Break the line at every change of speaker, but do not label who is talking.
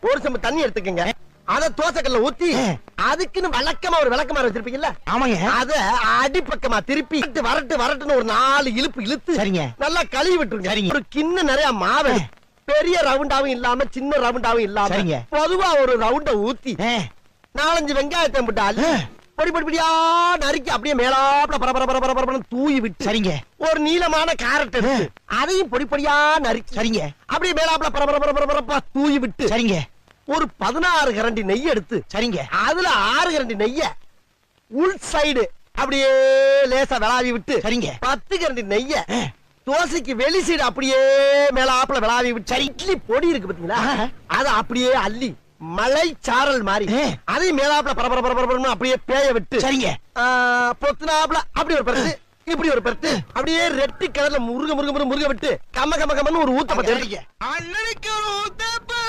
ஒரு செம்பு தண்ணி எடுத்துக்கங்க அத தோசைக்கல்ல ஊத்தி அதுக்குன்னு வழக்கமா ஒரு விளக்கமா வச்சிருப்பீங்கல்ல
ஆமாங்க
அத அடிப்பக்கமா திருப்பி வரட்டு, வரட்டு வரட்டுன்னு ஒரு நாலு இழுப்பு இழுத்து
சரிங்க.
நல்லா கழுவி விட்டுருங்க
சரிங்க.
ஒரு கிண்ண நிறைய மாவு எடுத்து, பெரிய ரவுண்டாவும் இல்லாம சின்ன ரவுண்டாவும் இல்லாம
சரிங்க.
பொதுவா ஒரு ரவுண்ட ஊத்தி
ஆ,
நாலஞ்சு வெங்காயத்தை போட்டு அள்ளி பொடி பொடி பொடியா நறுக்கி அப்படியே மேலாப்ல பர பர பர பர பரன்னு தூவி விட்டு
சரிங்க
ஒரு நீளமான கேரட் எடுத்து அதையும் பொடி பொடியா நறுக்கி
சரிங்க
அப்படியே மேலாப்ல பர பர பர பர பரப்பா தூவி விட்டு
சரிங்க
ஒரு பதினாறு கரண்டி நெய் எடுத்து
சரிங்க
அதுல ஆறு கரண்டி நெய்ய உள் சைடு அப்படியே லேசா விளாவி விட்டு
சரிங்க.
பத்து கரண்டி நெய்ய தோசைக்கு வெளி சைடு அப்படியே மேல ஆப்பிள விளாவி விட்டு சரி இட்லி பொடி இருக்கு பாத்தீங்களா
ஆஹா.
அத அப்படியே அள்ளி மலை சாரல் மாதிரி
ஆ.
அதையும் மேலாப்ல பர பர பர பர பரன்னு அப்படியே பேய விட்டு
சரிங்க
ஆ, பொத்துனாப்ல அப்படி ஒரு பருத்து இப்படி ஒரு பருத்து அப்படியே ரெட்டி கலர்ல முருக முருக முருக முருக விட்டு கம்ம கம்ம கம்மன்னு ஒரு ஊத்த பத்தி
சரிங்க.
அண்ணனுக்கு ஒரு ஊத்தப்ப